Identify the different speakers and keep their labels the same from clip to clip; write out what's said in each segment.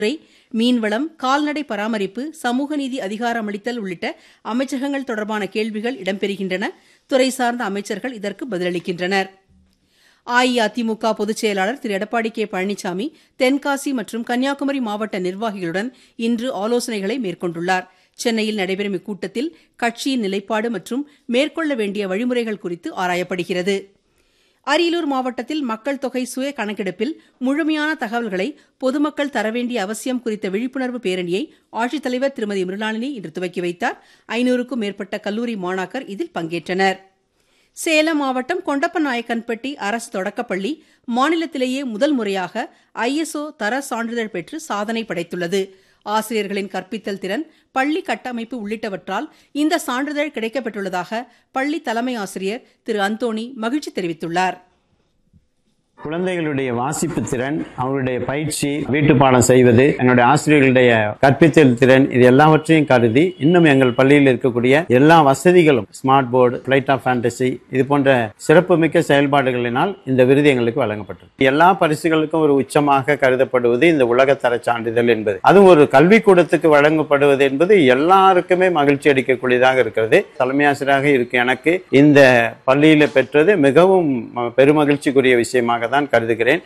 Speaker 1: துறை மீன்வளம் கால்நடை பராமரிப்பு சமூக நீதி அதிகாரமளித்தல் உள்ளிட்ட அமைச்சகங்கள் தொடர்பான கேள்விகள் இடம்பெறுகின்றன துறை சார்ந்த அமைச்சர்கள் இதற்கு பதிலளிக்கின்றனர் அஇஅதிமுக பொதுச் செயலாளர் திரு எடப்பாடி கே பழனிசாமி தென்காசி மற்றும் கன்னியாகுமரி மாவட்ட நிர்வாகிகளுடன் இன்று ஆலோசனைகளை மேற்கொண்டுள்ளார் சென்னையில் நடைபெறும் இக்கூட்டத்தில் கட்சியின் நிலைப்பாடு மற்றும் மேற்கொள்ள வேண்டிய வழிமுறைகள் குறித்து ஆராயப்படுகிறது அரியலூர் மாவட்டத்தில் மக்கள் தொகை சுய கணக்கெடுப்பில் முழுமையான தகவல்களை பொதுமக்கள் தர வேண்டிய அவசியம் குறித்த விழிப்புணர்வு பேரணியை ஆட்சித்தலைவர் திருமதி மிருளாளினி இன்று துவக்கி வைத்தார் ஐநூறுக்கும் மேற்பட்ட கல்லூரி மாணாக்கர் இதில் பங்கேற்றனர் சேலம் மாவட்டம் கொண்டப்பநாயக்கன்பட்டி அரசு தொடக்கப்பள்ளி மாநிலத்திலேயே முதல் முறையாக ஐஎஸ்ஓ தர சான்றிதழ் பெற்று சாதனை படைத்துள்ளது ஆசிரியர்களின் கற்பித்தல் திறன் பள்ளி கட்டமைப்பு உள்ளிட்டவற்றால் இந்த சான்றிதழ் கிடைக்கப்பெற்றுள்ளதாக பள்ளி தலைமை ஆசிரியர் திரு அந்தோணி மகிழ்ச்சி தெரிவித்துள்ளார்
Speaker 2: குழந்தைகளுடைய வாசிப்பு திறன் அவர்களுடைய பயிற்சி வீட்டு பாடம் செய்வது என்னுடைய ஆசிரியர்களுடைய கற்பித்தல் திறன் இது எல்லாவற்றையும் கருதி இன்னும் எங்கள் பள்ளியில் இருக்கக்கூடிய எல்லா வசதிகளும் smart board flight of fantasy இது போன்ற சிறப்புமிக்க செயல்பாடுகளினால் இந்த விருது எங்களுக்கு வழங்கப்பட்டது எல்லா பரிசுகளுக்கும் ஒரு உச்சமாக கருதப்படுவது இந்த உலக தர சான்றிதழ் என்பது அதுவும் ஒரு கல்விக்கூடத்துக்கு வழங்கப்படுவது என்பது எல்லாருக்குமே மகிழ்ச்சி அளிக்கக்கூடியதாக இருக்கிறது தலைமை ஆசிரியராக இருக்கு எனக்கு இந்த பள்ளியில பெற்றது மிகவும் பெருமகிழ்ச்சிக்குரிய விஷயமாக தான் கருதுகிறேன்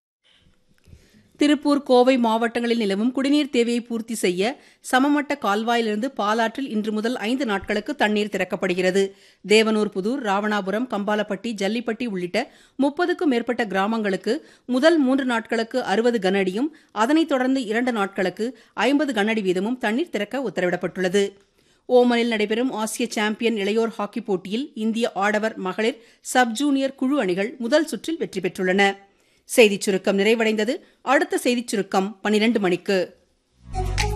Speaker 1: திருப்பூர் கோவை மாவட்டங்களில் நிலவும் குடிநீர் தேவையை பூர்த்தி செய்ய சமமட்ட கால்வாயிலிருந்து பாலாற்றில் இன்று முதல் ஐந்து நாட்களுக்கு தண்ணீர் திறக்கப்படுகிறது தேவனூர் புதூர் ராவணாபுரம் கம்பாலப்பட்டி ஜல்லிப்பட்டி உள்ளிட்ட முப்பதுக்கும் மேற்பட்ட கிராமங்களுக்கு முதல் மூன்று நாட்களுக்கு அறுபது கனஅடியும் அதனைத் தொடர்ந்து இரண்டு நாட்களுக்கு ஐம்பது கனஅடி வீதமும் தண்ணீர் திறக்க உத்தரவிடப்பட்டுள்ளது ஓமனில் நடைபெறும் ஆசிய சாம்பியன் இளையோர் ஹாக்கி போட்டியில் இந்திய ஆடவர் மகளிர் சப் ஜூனியர் குழு அணிகள் முதல் சுற்றில் வெற்றி பெற்றுள்ளன செய்திச் சுருக்கம் நிறைவடைந்தது அடுத்த செய்திச் சுருக்கம் பனிரெண்டு மணிக்கு